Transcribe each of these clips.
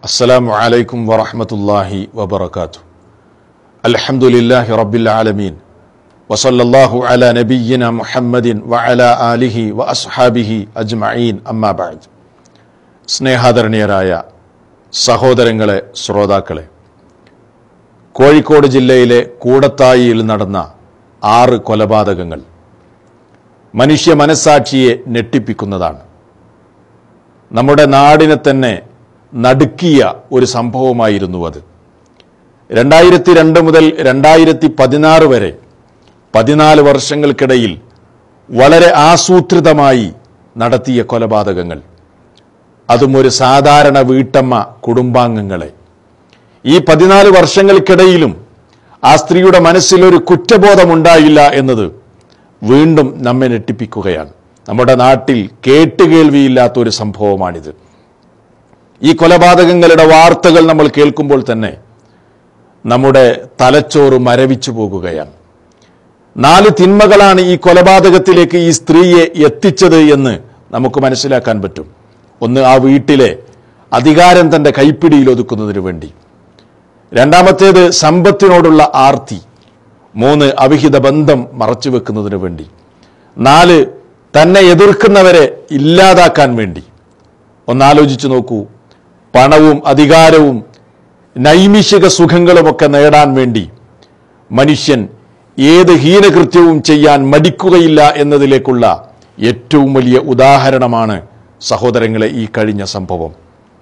السلام عليكم ورحمة الله وبركاته الحمد لله رب العالمين وصلى الله على نبينا محمد وعلى آله وأصحابه أجمعين أما بعد സ്നേഹാദരണീയരായ സഹോദരങ്ങളെ ശ്രോതാക്കളെ കോഴിക്കോട് ജില്ലയിലെ കൂടത്തായിയിൽ നടന്ന ആറ് കൊലപാതകങ്ങൾ മനുഷ്യ മനസാക്ഷിയെ ഞെട്ടിപ്പിക്കുന്നതാണ് നമ്മുടെ നാടിനെ തന്നെ നടുക്കിയ ഒരു സംഭവമായിരുന്നു അത് രണ്ടായിരത്തി രണ്ട് മുതൽ രണ്ടായിരത്തി പതിനാറ് വരെ പതിനാല് വർഷങ്ങൾക്കിടയിൽ വളരെ ആസൂത്രിതമായി നടത്തിയ കൊലപാതകങ്ങൾ അതും ഒരു സാധാരണ വീട്ടമ്മ കുടുംബാംഗങ്ങളെ ഈ പതിനാല് വർഷങ്ങൾക്കിടയിലും ആ സ്ത്രീയുടെ മനസ്സിൽ ഒരു കുറ്റബോധമുണ്ടായില്ല എന്നത് വീണ്ടും നമ്മെ ഞെട്ടിപ്പിക്കുകയാണ് നമ്മുടെ നാട്ടിൽ കേട്ടുകേൾവിയില്ലാത്ത ഒരു സംഭവമാണിത് ഈ കൊലപാതകങ്ങളുടെ വാർത്തകൾ നമ്മൾ കേൾക്കുമ്പോൾ തന്നെ നമ്മുടെ തലച്ചോറ് മരവിച്ചു പോകുകയാണ് നാല് തിന്മകളാണ് ഈ കൊലപാതകത്തിലേക്ക് ഈ സ്ത്രീയെ എത്തിച്ചത് എന്ന് നമുക്ക് മനസ്സിലാക്കാൻ പറ്റും ഒന്ന് ആ വീട്ടിലെ അധികാരം തന്റെ കൈപ്പിടിയിൽ ഒതുക്കുന്നതിന് വേണ്ടി രണ്ടാമത്തേത് സമ്പത്തിനോടുള്ള ആർത്തി മൂന്ന് അവിഹിത ബന്ധം മറച്ചുവെക്കുന്നതിന് വേണ്ടി നാല് തന്നെ എതിർക്കുന്നവരെ ഇല്ലാതാക്കാൻ വേണ്ടി ഒന്നാലോചിച്ചു നോക്കൂ പണവും അധികാരവും നൈമിഷിക സുഖങ്ങളുമൊക്കെ നേടാൻ വേണ്ടി മനുഷ്യൻ ഏത് ഹീനകൃത്യവും ചെയ്യാൻ മടിക്കുകയില്ല എന്നതിലേക്കുള്ള ഏറ്റവും വലിയ ഉദാഹരണമാണ് സഹോദരങ്ങളെ ഈ കഴിഞ്ഞ സംഭവം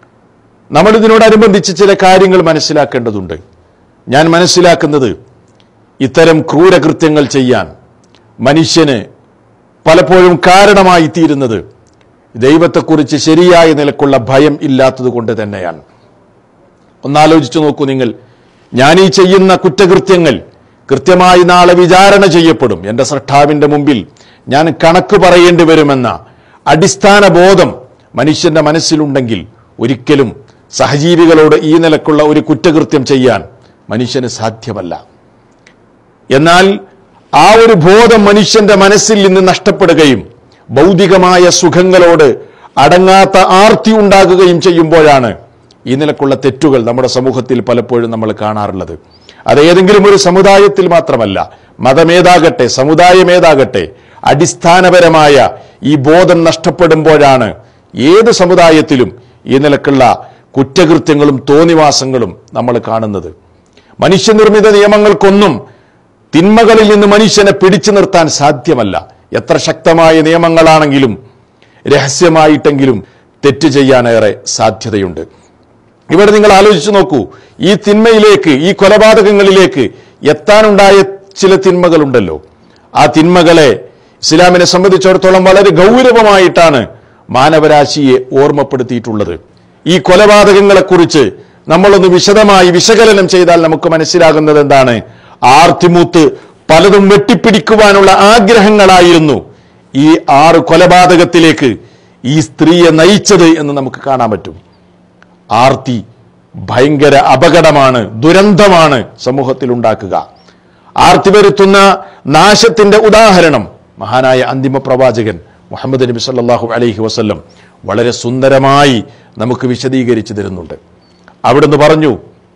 നമ്മൾ ഇതിനോടനുബന്ധിച്ച് ചില കാര്യങ്ങൾ മനസ്സിലാക്കേണ്ടതുണ്ട് ഞാൻ മനസ്സിലാക്കുന്നത് ഇത്തരം ക്രൂരകൃത്യങ്ങൾ ചെയ്യാൻ മനുഷ്യന് പലപ്പോഴും കാരണമായി തീരുന്നത് ദൈവത്തെക്കുറിച്ച് ശരിയായ നിലക്കുള്ള ഭയം ഇല്ലാത്തത് കൊണ്ട് തന്നെയാണ് ഒന്നാലോചിച്ചു നോക്കൂ നിങ്ങൾ ഞാൻ ഈ ചെയ്യുന്ന കുറ്റകൃത്യങ്ങൾ കൃത്യമായി നാളെ വിചാരണ ചെയ്യപ്പെടും എൻ്റെ സൃഷ്ടാവിൻ്റെ മുമ്പിൽ ഞാൻ കണക്ക് പറയേണ്ടി വരുമെന്ന അടിസ്ഥാന ബോധം മനുഷ്യന്റെ മനസ്സിലുണ്ടെങ്കിൽ ഒരിക്കലും സഹജീവികളോട് ഈ നിലക്കുള്ള ഒരു കുറ്റകൃത്യം ചെയ്യാൻ മനുഷ്യന് സാധ്യമല്ല എന്നാൽ ആ ഒരു ബോധം മനുഷ്യന്റെ മനസ്സിൽ നിന്ന് നഷ്ടപ്പെടുകയും ഭൗതികമായ സുഖങ്ങളോട് അടങ്ങാത്ത ആർത്തി ഉണ്ടാകുകയും ചെയ്യുമ്പോഴാണ് ഈ നിലക്കുള്ള തെറ്റുകൾ നമ്മുടെ സമൂഹത്തിൽ പലപ്പോഴും നമ്മൾ കാണാറുള്ളത് അത് ഏതെങ്കിലും ഒരു സമുദായത്തിൽ മാത്രമല്ല മതമേതാകട്ടെ സമുദായമേതാകട്ടെ അടിസ്ഥാനപരമായ ഈ ബോധം നഷ്ടപ്പെടുമ്പോഴാണ് ഏത് സമുദായത്തിലും ഈ നിലക്കുള്ള കുറ്റകൃത്യങ്ങളും തോന്നിവാസങ്ങളും നമ്മൾ കാണുന്നത് മനുഷ്യനിർമ്മിത നിയമങ്ങൾക്കൊന്നും തിന്മകളിൽ നിന്ന് മനുഷ്യനെ പിടിച്ചു നിർത്താൻ സാധ്യമല്ല എത്ര ശക്തമായ നിയമങ്ങളാണെങ്കിലും രഹസ്യമായിട്ടെങ്കിലും തെറ്റ് ചെയ്യാനേറെ സാധ്യതയുണ്ട് ഇവിടെ നിങ്ങൾ ആലോചിച്ചു നോക്കൂ ഈ തിന്മയിലേക്ക് ഈ കൊലപാതകങ്ങളിലേക്ക് എത്താനുണ്ടായ ചില തിന്മകളുണ്ടല്ലോ ആ തിന്മകളെ ഇസ്ലാമിനെ സംബന്ധിച്ചിടത്തോളം വളരെ ഗൗരവമായിട്ടാണ് മാനവരാശിയെ ഓർമ്മപ്പെടുത്തിയിട്ടുള്ളത് ഈ കൊലപാതകങ്ങളെക്കുറിച്ച് നമ്മളൊന്ന് വിശദമായി വിശകലനം ചെയ്താൽ നമുക്ക് മനസ്സിലാകുന്നത് എന്താണ് ആർത്തിമൂത്ത് പലതും വെട്ടിപ്പിടിക്കുവാനുള്ള ആഗ്രഹങ്ങളായിരുന്നു ഈ ആറ് കൊലപാതകത്തിലേക്ക് ഈ സ്ത്രീയെ നയിച്ചത് എന്ന് നമുക്ക് കാണാൻ പറ്റും ആർത്തി ഭയങ്കര അപകടമാണ് ദുരന്തമാണ് സമൂഹത്തിൽ ഉണ്ടാക്കുക ആർത്തി വരുത്തുന്ന നാശത്തിന്റെ ഉദാഹരണം മഹാനായ അന്തിമ പ്രവാചകൻ മുഹമ്മദ് നബി സല്ലാഹു അലൈഹി വസ്ല്ലം വളരെ സുന്ദരമായി നമുക്ക് വിശദീകരിച്ചു തരുന്നുണ്ട് അവിടുന്ന് പറഞ്ഞു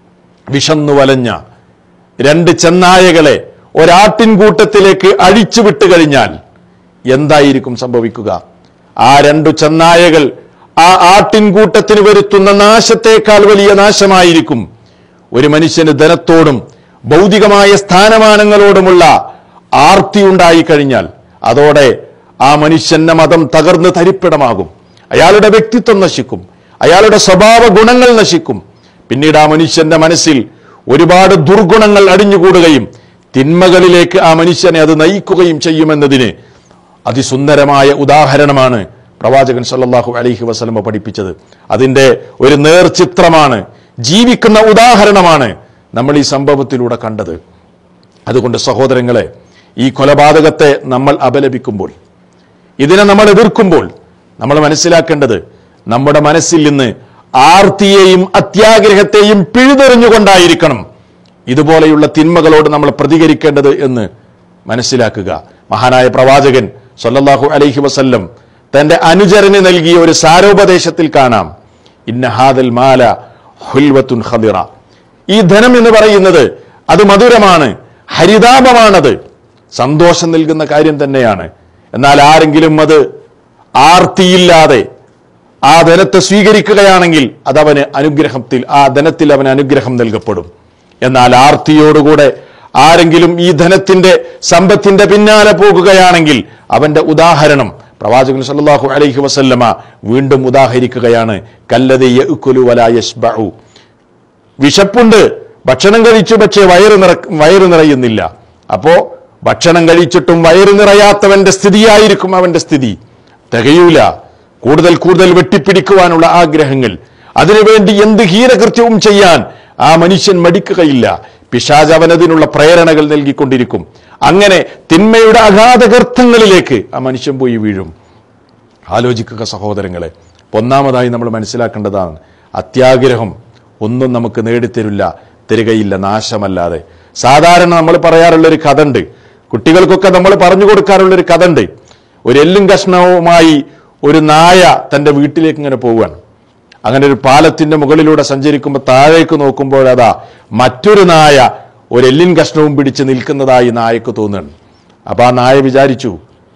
വിഷന്നു വലഞ്ഞ രണ്ട് ചെന്നായകളെ ഒരാട്ടിൻകൂട്ടത്തിലേക്ക് അഴിച്ചു വിട്ടു കഴിഞ്ഞാൽ എന്തായിരിക്കും സംഭവിക്കുക ആ രണ്ടു ചെന്നായകൾ ആ ആട്ടിൻകൂട്ടത്തിന് വരുത്തുന്ന നാശത്തേക്കാൾ വലിയ നാശമായിരിക്കും ഒരു മനുഷ്യന് ധനത്തോടും ഭൗതികമായ സ്ഥാനമാനങ്ങളോടുമുള്ള ആർത്തി ഉണ്ടായിക്കഴിഞ്ഞാൽ അതോടെ ആ മനുഷ്യന്റെ മതം തകർന്ന് തരിപ്പിടമാകും അയാളുടെ വ്യക്തിത്വം നശിക്കും അയാളുടെ സ്വഭാവ ഗുണങ്ങൾ നശിക്കും പിന്നീട് ആ മനുഷ്യന്റെ മനസ്സിൽ ഒരുപാട് ദുർഗുണങ്ങൾ അടിഞ്ഞുകൂടുകയും തിന്മകളിലേക്ക് ആ മനുഷ്യനെ അത് നയിക്കുകയും ചെയ്യുമെന്നതിന് അതിസുന്ദരമായ ഉദാഹരണമാണ് പ്രവാചകൻ സല്ലാഹു അലൈഹി വസ്ലമ പഠിപ്പിച്ചത് അതിന്റെ ഒരു നേർചിത്രമാണ് ജീവിക്കുന്ന ഉദാഹരണമാണ് നമ്മൾ ഈ സംഭവത്തിലൂടെ കണ്ടത് അതുകൊണ്ട് സഹോദരങ്ങളെ ഈ കൊലപാതകത്തെ നമ്മൾ അപലപിക്കുമ്പോൾ ഇതിനെ നമ്മൾ എതിർക്കുമ്പോൾ നമ്മൾ മനസ്സിലാക്കേണ്ടത് നമ്മുടെ മനസ്സിൽ നിന്ന് ആർത്തിയെയും അത്യാഗ്രഹത്തെയും പിഴുതെറിഞ്ഞുകൊണ്ടായിരിക്കണം ഇതുപോലെയുള്ള തിന്മകളോട് നമ്മൾ പ്രതികരിക്കേണ്ടത് എന്ന് മനസ്സിലാക്കുക മഹാനായ പ്രവാചകൻ സല്ലല്ലാഹു അലൈഹി വസല്ലം തന്റെ അനുചരന് നൽകിയ ഒരു സാരോപദേശത്തിൽ കാണാം ഇന്ന ഹാദൽ മാല ഹുൽവത്തുൻ ഖദിറ ഈ ധനം എന്ന് പറയുന്നത് അത് മധുരമാണ് ഹരിതാപമാണത് സന്തോഷം നൽകുന്ന കാര്യം തന്നെയാണ് എന്നാൽ ആരെങ്കിലും അത് ആർത്തിയില്ലാതെ ആ ധനത്തെ സ്വീകരിക്കുകയാണെങ്കിൽ അതവന് അനുഗ്രഹത്തിൽ ആ ധനത്തിൽ അവന് അനുഗ്രഹം നൽകപ്പെടും എന്നാൽ ആർത്തിയോടുകൂടെ ആരെങ്കിലും ഈ ധനത്തിന്റെ സമ്പത്തിന്റെ പിന്നാലെ പോകുകയാണെങ്കിൽ അവന്റെ ഉദാഹരണം പ്രവാചകൻ സല്ലല്ലാഹു അലൈഹി വസല്ലമ വീണ്ടും ഉദാഹരിക്കുകയാണ് കല്ലതി യഅ്കുലു വലാ യശ്ബഉ വിശപ്പുണ്ട് ഭക്ഷണം കഴിച്ചു പക്ഷേ വയറ് നിറ വയറ് നിറയുന്നില്ല അപ്പോ ഭക്ഷണം കഴിച്ചിട്ടും വയറ് നിറയാത്തവന്റെ സ്ഥിതിയായിരിക്കും അവന്റെ സ്ഥിതി തികയൂല കൂടുതൽ കൂടുതൽ വെട്ടിപ്പിടിക്കുവാനുള്ള ആഗ്രഹങ്ങൾ അതിനുവേണ്ടി എന്ത് ഹീനകൃത്യവും ചെയ്യാൻ ആ മനുഷ്യൻ മടിക്കുകയില്ല പിശാജ് അവനതിനുള്ള പ്രേരണകൾ നൽകിക്കൊണ്ടിരിക്കും അങ്ങനെ തിന്മയുടെ അഗാധഗർത്ഥങ്ങളിലേക്ക് ആ മനുഷ്യൻ പോയി വീഴും ആലോചിക്കുക സഹോദരങ്ങളെ ഒന്നാമതായി നമ്മൾ മനസ്സിലാക്കേണ്ടതാണ് അത്യാഗ്രഹം ഒന്നും നമുക്ക് നേടിത്തരില്ല തരികയില്ല നാശമല്ലാതെ സാധാരണ നമ്മൾ പറയാറുള്ള ഒരു കഥ ഉണ്ട് കുട്ടികൾക്കൊക്കെ നമ്മൾ പറഞ്ഞു കൊടുക്കാറുള്ള ഒരു കഥ ഉണ്ട് ഒരു എല്ലും കഷ്ണവുമായി ഒരു നായ തന്റെ വീട്ടിലേക്ക് ഇങ്ങനെ പോവുകയാണ് അങ്ങനെ ഒരു പാലത്തിന്റെ മുകളിലൂടെ സഞ്ചരിക്കുമ്പോൾ താഴേക്ക് നോക്കുമ്പോൾ അതാ മറ്റൊരു നായ ഒരു എല്ലിൻ കഷ്ണവും പിടിച്ച് നിൽക്കുന്നതായി നായക്ക് തോന്നുകയാണ് അപ്പൊ ആ നായ വിചാരിച്ചു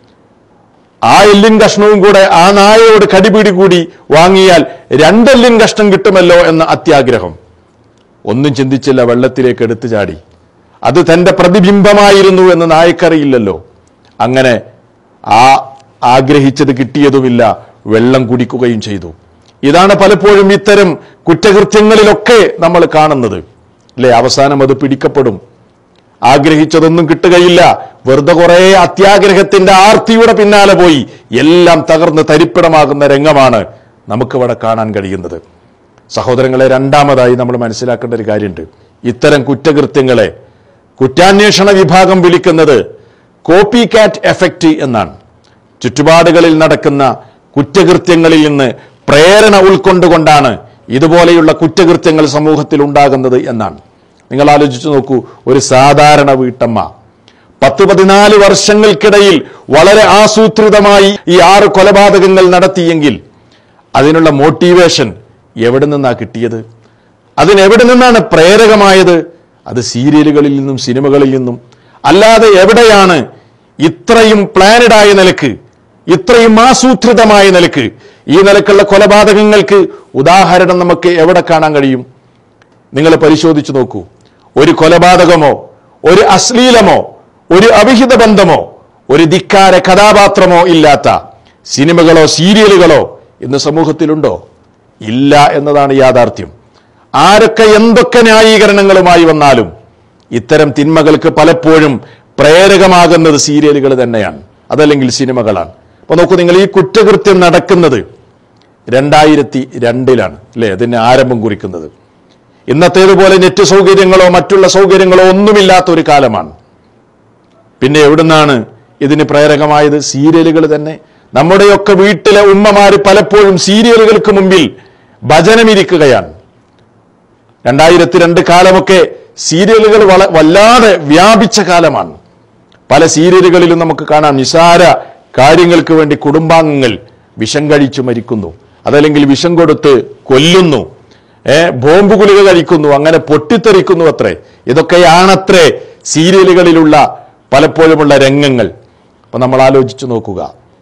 ആ എല്ലിൻ കഷ്ണവും കൂടെ ആ നായയോട് കടിപിടി കൂടി വാങ്ങിയാൽ രണ്ടെല്ലിൻ കഷ്ണം കിട്ടുമല്ലോ എന്ന അത്യാഗ്രഹം ഒന്നും ചിന്തിച്ചില്ല വെള്ളത്തിലേക്ക് എടുത്തു ചാടി അത് തന്റെ പ്രതിബിംബമായിരുന്നു എന്ന് നായക്കറിയില്ലല്ലോ അങ്ങനെ ആ ആഗ്രഹിച്ചത് കിട്ടിയതുമില്ല വെള്ളം കുടിക്കുകയും ചെയ്തു ഇതാണ് പലപ്പോഴും ഇത്തരം കുറ്റകൃത്യങ്ങളിലൊക്കെ നമ്മൾ കാണുന്നത് അല്ലെ അവസാനം അത് പിടിക്കപ്പെടും ആഗ്രഹിച്ചതൊന്നും കിട്ടുകയില്ല വെറുതെ കുറെ അത്യാഗ്രഹത്തിന്റെ ആർത്തിയുടെ പിന്നാലെ പോയി എല്ലാം തകർന്ന് തരിപ്പിടമാകുന്ന രംഗമാണ് നമുക്കിവിടെ കാണാൻ കഴിയുന്നത് സഹോദരങ്ങളെ രണ്ടാമതായി നമ്മൾ മനസ്സിലാക്കേണ്ട ഒരു കാര്യമുണ്ട് ഇത്തരം കുറ്റകൃത്യങ്ങളെ കുറ്റാന്വേഷണ വിഭാഗം വിളിക്കുന്നത് കോപ്പി കാറ്റ് എഫക്റ്റ് എന്നാണ് ചുറ്റുപാടുകളിൽ നടക്കുന്ന കുറ്റകൃത്യങ്ങളിൽ നിന്ന് പ്രേരണ ഉൾക്കൊണ്ടുകൊണ്ടാണ് ഇതുപോലെയുള്ള കുറ്റകൃത്യങ്ങൾ സമൂഹത്തിൽ ഉണ്ടാകുന്നത് എന്നാണ് നിങ്ങൾ ആലോചിച്ചു നോക്കൂ ഒരു സാധാരണ വീട്ടമ്മ പത്ത് പതിനാല് വർഷങ്ങൾക്കിടയിൽ വളരെ ആസൂത്രിതമായി ഈ ആറ് കൊലപാതകങ്ങൾ നടത്തിയെങ്കിൽ അതിനുള്ള മോട്ടിവേഷൻ എവിടെ നിന്നാ കിട്ടിയത് അതിനെവിടെ നിന്നാണ് പ്രേരകമായത് അത് സീരിയലുകളിൽ നിന്നും സിനിമകളിൽ നിന്നും അല്ലാതെ എവിടെയാണ് ഇത്രയും പ്ലാനഡായ നിലക്ക് ഇത്രയും ആസൂത്രിതമായ നിലക്ക് ഈ നിലക്കുള്ള കൊലപാതകങ്ങൾക്ക് ഉദാഹരണം നമുക്ക് എവിടെ കാണാൻ കഴിയും നിങ്ങൾ പരിശോധിച്ചു നോക്കൂ ഒരു കൊലപാതകമോ ഒരു അശ്ലീലമോ ഒരു അവിഹിത ബന്ധമോ ഒരു ധിക്കാര കഥാപാത്രമോ ഇല്ലാത്ത സിനിമകളോ സീരിയലുകളോ ഇന്ന് സമൂഹത്തിലുണ്ടോ ഇല്ല എന്നതാണ് യാഥാർത്ഥ്യം ആരൊക്കെ എന്തൊക്കെ ന്യായീകരണങ്ങളുമായി വന്നാലും ഇത്തരം തിന്മകൾക്ക് പലപ്പോഴും പ്രേരകമാകുന്നത് സീരിയലുകൾ തന്നെയാണ് അതല്ലെങ്കിൽ സിനിമകളാണ് അപ്പൊ നോക്കൂ നിങ്ങൾ ഈ കുറ്റകൃത്യം നടക്കുന്നത് രണ്ടായിരത്തി രണ്ടിലാണ് അല്ലെ അതിന് ആരംഭം കുറിക്കുന്നത് ഇന്നത്തേതുപോലെ നെറ്റ് സൗകര്യങ്ങളോ മറ്റുള്ള സൗകര്യങ്ങളോ ഒന്നുമില്ലാത്ത ഒരു കാലമാണ് പിന്നെ എവിടുന്നാണ് ഇതിന് പ്രേരകമായത് സീരിയലുകൾ തന്നെ നമ്മുടെയൊക്കെ വീട്ടിലെ ഉമ്മമാര് പലപ്പോഴും സീരിയലുകൾക്ക് മുമ്പിൽ ഭജനമിരിക്കുകയാണ് രണ്ടായിരത്തി രണ്ട് കാലമൊക്കെ സീരിയലുകൾ വള വല്ലാതെ വ്യാപിച്ച കാലമാണ് പല സീരിയലുകളിലും നമുക്ക് കാണാം നിസാര കാര്യങ്ങൾക്ക് വേണ്ടി കുടുംബാംഗങ്ങൾ വിഷം കഴിച്ചു മരിക്കുന്നു അതല്ലെങ്കിൽ വിഷം കൊടുത്ത് കൊല്ലുന്നു ഏ ബോംബ് ഗുളിക കഴിക്കുന്നു അങ്ങനെ പൊട്ടിത്തെറിക്കുന്നു അത്രേ ഇതൊക്കെയാണത്രേ സീരിയലുകളിലുള്ള പലപ്പോഴുമുള്ള രംഗങ്ങൾ അപ്പൊ നമ്മൾ ആലോചിച്ചു നോക്കുക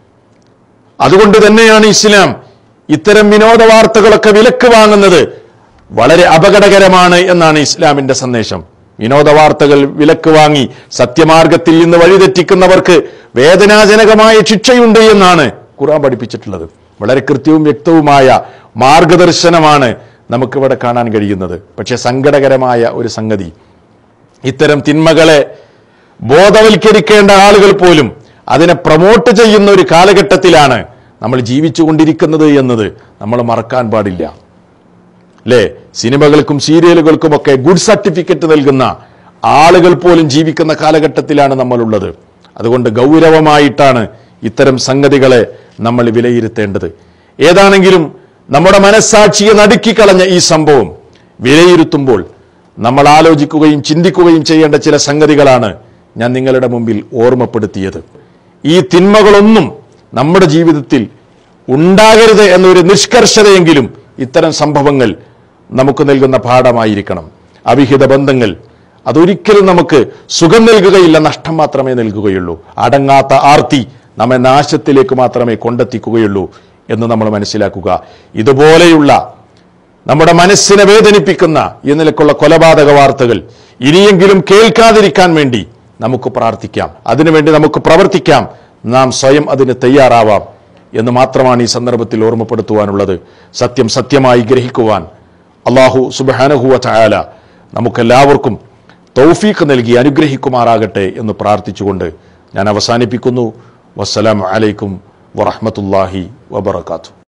അതുകൊണ്ട് തന്നെയാണ് ഇസ്ലാം ഇത്തരം വിനോദ വാർത്തകളൊക്കെ വിലക്ക് വാങ്ങുന്നത് വളരെ അപകടകരമാണ് എന്നാണ് ഇസ്ലാമിന്റെ സന്ദേശം വിനോദ വാർത്തകൾ വിലക്ക് വാങ്ങി സത്യമാർഗത്തിൽ നിന്ന് വഴിതെറ്റിക്കുന്നവർക്ക് വേദനാജനകമായ ശിക്ഷയുണ്ട് എന്നാണ് ഖുർആൻ പഠിപ്പിച്ചിട്ടുള്ളത് വളരെ കൃത്യവും വ്യക്തവുമായ മാർഗദർശനമാണ് നമുക്കിവിടെ കാണാൻ കഴിയുന്നത് പക്ഷെ സങ്കടകരമായ ഒരു സംഗതി ഇത്തരം തിന്മകളെ ബോധവൽക്കരിക്കേണ്ട ആളുകൾ പോലും അതിനെ പ്രൊമോട്ട് ചെയ്യുന്ന ഒരു കാലഘട്ടത്തിലാണ് നമ്മൾ ജീവിച്ചുകൊണ്ടിരിക്കുന്നത് എന്നത് നമ്മൾ മറക്കാൻ പാടില്ല അല്ലേ സിനിമകൾക്കും സീരിയലുകൾക്കുമൊക്കെ ഗുഡ് സർട്ടിഫിക്കറ്റ് നൽകുന്ന ആളുകൾ പോലും ജീവിക്കുന്ന കാലഘട്ടത്തിലാണ് നമ്മളുള്ളത് അതുകൊണ്ട് ഗൗരവമായിട്ടാണ് ഇത്തരം സംഗതികളെ നമ്മൾ വിലയിരുത്തേണ്ടത് ഏതാണെങ്കിലും നമ്മുടെ മനസ്സാക്ഷിയെ നടുക്കിക്കളഞ്ഞ ഈ സംഭവം വിലയിരുത്തുമ്പോൾ നമ്മൾ ആലോചിക്കുകയും ചിന്തിക്കുകയും ചെയ്യേണ്ട ചില സംഗതികളാണ് ഞാൻ നിങ്ങളുടെ മുമ്പിൽ ഓർമ്മപ്പെടുത്തിയത് ഈ തിന്മകളൊന്നും നമ്മുടെ ജീവിതത്തിൽ ഉണ്ടാകരുത് എന്നൊരു നിഷ്കർഷതയെങ്കിലും ഇത്തരം സംഭവങ്ങൾ നമുക്ക് നൽകുന്ന പാഠമായിരിക്കണം അവിഹിത ബന്ധങ്ങൾ അതൊരിക്കലും നമുക്ക് സുഖം നൽകുകയില്ല നഷ്ടം മാത്രമേ നൽകുകയുള്ളൂ അടങ്ങാത്ത ആർത്തി നമ്മെ നാശത്തിലേക്ക് മാത്രമേ കൊണ്ടെത്തിക്കുകയുള്ളൂ എന്ന് നമ്മൾ മനസ്സിലാക്കുക ഇതുപോലെയുള്ള നമ്മുടെ മനസ്സിനെ വേദനിപ്പിക്കുന്ന ഈ നിലക്കുള്ള കൊലപാതക വാർത്തകൾ ഇനിയെങ്കിലും കേൾക്കാതിരിക്കാൻ വേണ്ടി നമുക്ക് പ്രാർത്ഥിക്കാം അതിനുവേണ്ടി നമുക്ക് പ്രവർത്തിക്കാം നാം സ്വയം അതിന് തയ്യാറാവാം എന്ന് മാത്രമാണ് ഈ സന്ദർഭത്തിൽ ഓർമ്മപ്പെടുത്തുവാനുള്ളത് സത്യം സത്യമായി ഗ്രഹിക്കുവാൻ അള്ളാഹു സുബാനഹുവ ചായാല നമുക്കെല്ലാവർക്കും തൗഫീഖ് നൽകി അനുഗ്രഹിക്കുമാറാകട്ടെ എന്ന് പ്രാർത്ഥിച്ചുകൊണ്ട് ഞാൻ അവസാനിപ്പിക്കുന്നു വസ്സലാം അലൈക്കും വറഹമത്തല്ലാഹി വബർക്കാത്തു